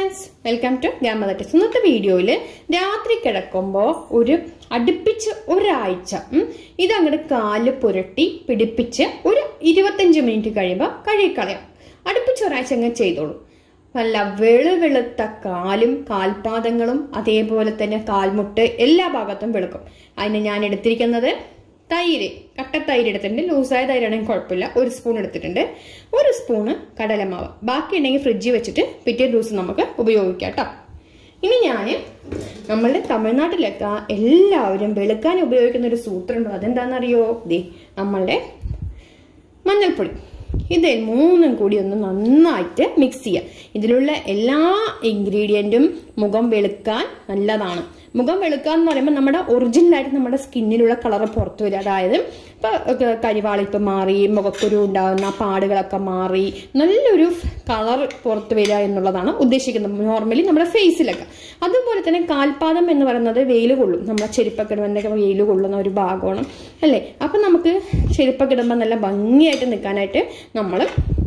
friends welcome to grandma tips ഇന്നത്തെ വീഡിയോയിൽ രാത്രി കിടക്കുമ്പോൾ ഒരു അടുപ്പിച്ച് ഒരാഴ്ച ഉം, ഇതങ്ങോട്ട് കാല് പുരട്ടി പിടിപ്പിച്ച് ഒരു ഇരുപത്തഞ്ച് മിനിറ്റ് കഴിയുമ്പോൾ കഴുകിക്കളയാം അടുപ്പിച്ച് ഒരാഴ്ച അങ്ങ് ചെയ്തോളൂ നല്ല വെളുവെളുത്ത കാലും കാൽപാദങ്ങളും അതേപോലെ തന്നെ കാൽമുട്ട് എല്ലാ ഭാഗത്തും വെളുക്കും അതിന് ഞാൻ എടുത്തിരിക്കുന്നത് തൈര് കട്ട തൈര് എടുത്തിട്ടുണ്ട് ലൂസായ തൈരാണെങ്കിൽ കുഴപ്പമില്ല ഒരു സ്പൂൺ എടുത്തിട്ടുണ്ട് ഒരു സ്പൂണ് കടലമാവ് ബാക്കി ഉണ്ടെങ്കിൽ ഫ്രിഡ്ജിൽ വെച്ചിട്ട് പിറ്റേ ദിവസം നമുക്ക് ഉപയോഗിക്കാം കേട്ടോ ഇനി ഞാൻ നമ്മളുടെ തമിഴ്നാട്ടിലൊക്കെ എല്ലാവരും വെളുക്കാൻ ഉപയോഗിക്കുന്ന ഒരു സൂത്രമുണ്ട് അതെന്താണെന്നറിയോ ദേ നമ്മളുടെ മഞ്ഞൾപ്പൊടി ഇത് മൂന്നും കൂടി ഒന്ന് നന്നായിട്ട് മിക്സ് ചെയ്യുക ഇതിലുള്ള എല്ലാ ഇൻഗ്രീഡിയൻറ്റും മുഖം വെളുക്കാൻ നല്ലതാണ് മുഖം വെളുക്കുക എന്ന് പറയുമ്പോൾ നമ്മുടെ ഒറിജിനലായിട്ട് നമ്മുടെ സ്കിന്നിലുള്ള കളർ പുറത്തു വരിക അതായത് ഇപ്പോൾ കരിവാളിപ്പ് മാറി മുഖക്കുരു ഉണ്ടാകുന്ന പാടുകളൊക്കെ മാറി നല്ലൊരു കളർ പുറത്തു വരിക എന്നുള്ളതാണ് ഉദ്ദേശിക്കുന്നത് നോർമലി നമ്മുടെ ഫേസിലൊക്കെ അതുപോലെ തന്നെ കാൽപാദം എന്ന് പറയുന്നത് വെയിൽ കൊള്ളും നമ്മളെ ചെരുപ്പൊക്കെ ഇടുമ്പോൾ വെയിൽ കൊള്ളുന്ന ഒരു ഭാഗമാണ് അല്ലേ അപ്പം നമുക്ക് ചെരുപ്പൊക്കെ ഇടുമ്പോൾ നല്ല ഭംഗിയായിട്ട് നിൽക്കാനായിട്ട് നമ്മൾ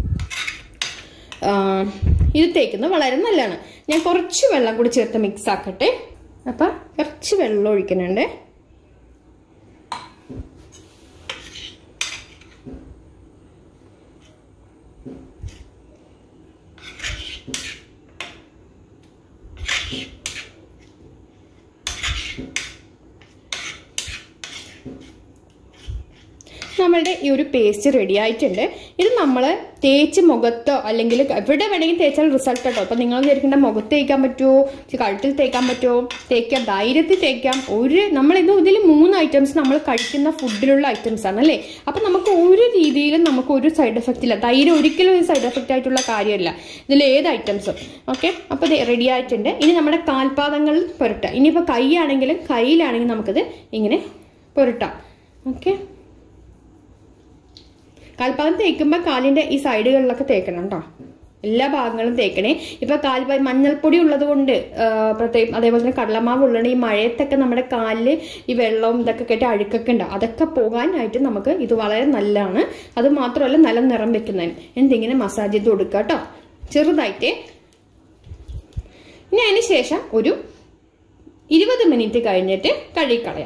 ഇത് തേക്കുന്നത് വളരെ നല്ലതാണ് ഞാൻ കുറച്ച് വെള്ളം കൂടി ചേർത്ത് മിക്സ് ആക്കട്ടെ അപ്പം കുറച്ച് വെള്ളം ഒഴിക്കുന്നുണ്ട് നമ്മളുടെ ഈ ഒരു പേസ്റ്റ് റെഡി ആയിട്ടുണ്ട് ഇത് നമ്മൾ തേച്ച് മുഖത്തോ അല്ലെങ്കിൽ എവിടെ വേണമെങ്കിൽ തേച്ചാൽ റിസൾട്ട് കേട്ടോ അപ്പം നിങ്ങൾ വിചാരിക്കേണ്ട മുഖത്ത് തേക്കാൻ പറ്റുമോ കഴുത്തിൽ തേക്കാൻ പറ്റുമോ തേക്കാം ധൈര്യത്തിൽ തേക്കാം ഒരു നമ്മളിത് ഇതിൽ മൂന്ന് ഐറ്റംസ് നമ്മൾ കഴിക്കുന്ന ഫുഡിലുള്ള ഐറ്റംസ് ആണ് അല്ലേ അപ്പം നമുക്ക് ഒരു രീതിയിലും നമുക്ക് ഒരു സൈഡ് എഫക്റ്റ് ഇല്ല തൈര് ഒരിക്കലും ഒരു സൈഡ് എഫക്റ്റ് ആയിട്ടുള്ള കാര്യമല്ല ഇതിൽ ഏത് ഐറ്റംസും ഓക്കെ അപ്പോൾ ഇത് റെഡി ആയിട്ടുണ്ട് ഇനി നമ്മുടെ കാൽപാദങ്ങളിൽ പുരട്ടാം ഇനിയിപ്പോൾ കൈയാണെങ്കിലും കയ്യിലാണെങ്കിലും നമുക്കിത് ഇങ്ങനെ പുരട്ടാം ഓക്കെ കാൽപാദം തേക്കുമ്പോൾ കാലിൻ്റെ ഈ സൈഡുകളിലൊക്കെ തേക്കണം കേട്ടോ എല്ലാ ഭാഗങ്ങളും തേക്കണേ ഇപ്പൊ കാൽപാദ മഞ്ഞൾപ്പൊടി ഉള്ളത് കൊണ്ട് പ്രത്യേകം അതേപോലെ തന്നെ കടലമാവ് ഉള്ളത് ഈ മഴയത്തൊക്കെ നമ്മുടെ കാലിൽ ഈ വെള്ളവും ഇതൊക്കെ കേട്ട് അഴുക്കൊക്കെ ഉണ്ടാവും അതൊക്കെ പോകാനായിട്ട് നമുക്ക് ഇത് വളരെ നല്ലതാണ് അത് മാത്രമല്ല നല്ല നിറം വെക്കുന്നതിന് എന്തിങ്ങനെ മസാജ് ചെയ്ത് കൊടുക്കുക കേട്ടോ ചെറുതായിട്ട് ഇനി അതിന് ശേഷം ഒരു ഇരുപത് മിനിറ്റ് കഴിഞ്ഞിട്ട് കഴുകിക്കളയാം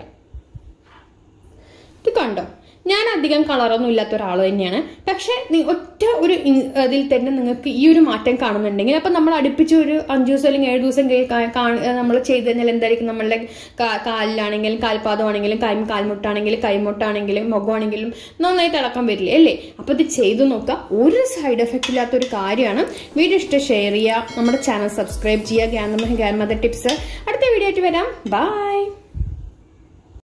ഇത് കണ്ടോ ഞാൻ അധികം കളറൊന്നും ഇല്ലാത്ത ഒരാൾ തന്നെയാണ് പക്ഷെ ഒറ്റ ഒരു ഇതിൽ തന്നെ നിങ്ങൾക്ക് ഈ ഒരു മാറ്റം കാണുന്നുണ്ടെങ്കിൽ അപ്പം നമ്മൾ അടുപ്പിച്ച് ഒരു അഞ്ച് ദിവസം അല്ലെങ്കിൽ ഏഴ് ദിവസം നമ്മൾ ചെയ്ത് കഴിഞ്ഞാൽ എന്തായിരിക്കും നമ്മളുടെ കാലിലാണെങ്കിലും കാൽപാദമാണെങ്കിലും കൈ കാൽമുട്ടാണെങ്കിലും കൈമുട്ടാണെങ്കിലും മുഖമാണെങ്കിലും നന്നായി തിളക്കം വരില്ലേ അല്ലേ അപ്പം ഇത് ചെയ്തു നോക്കുക ഒരു സൈഡ് എഫക്റ്റ് ഇല്ലാത്ത ഒരു കാര്യമാണ് വീഡിയോ ഇഷ്ടം ഷെയർ ചെയ്യുക നമ്മുടെ ചാനൽ സബ്സ്ക്രൈബ് ചെയ്യുക ഗ്യാൻ ഗ്യാൻ മദർ ടിപ്സ് അടുത്ത വീഡിയോ ആയിട്ട് വരാം ബൈ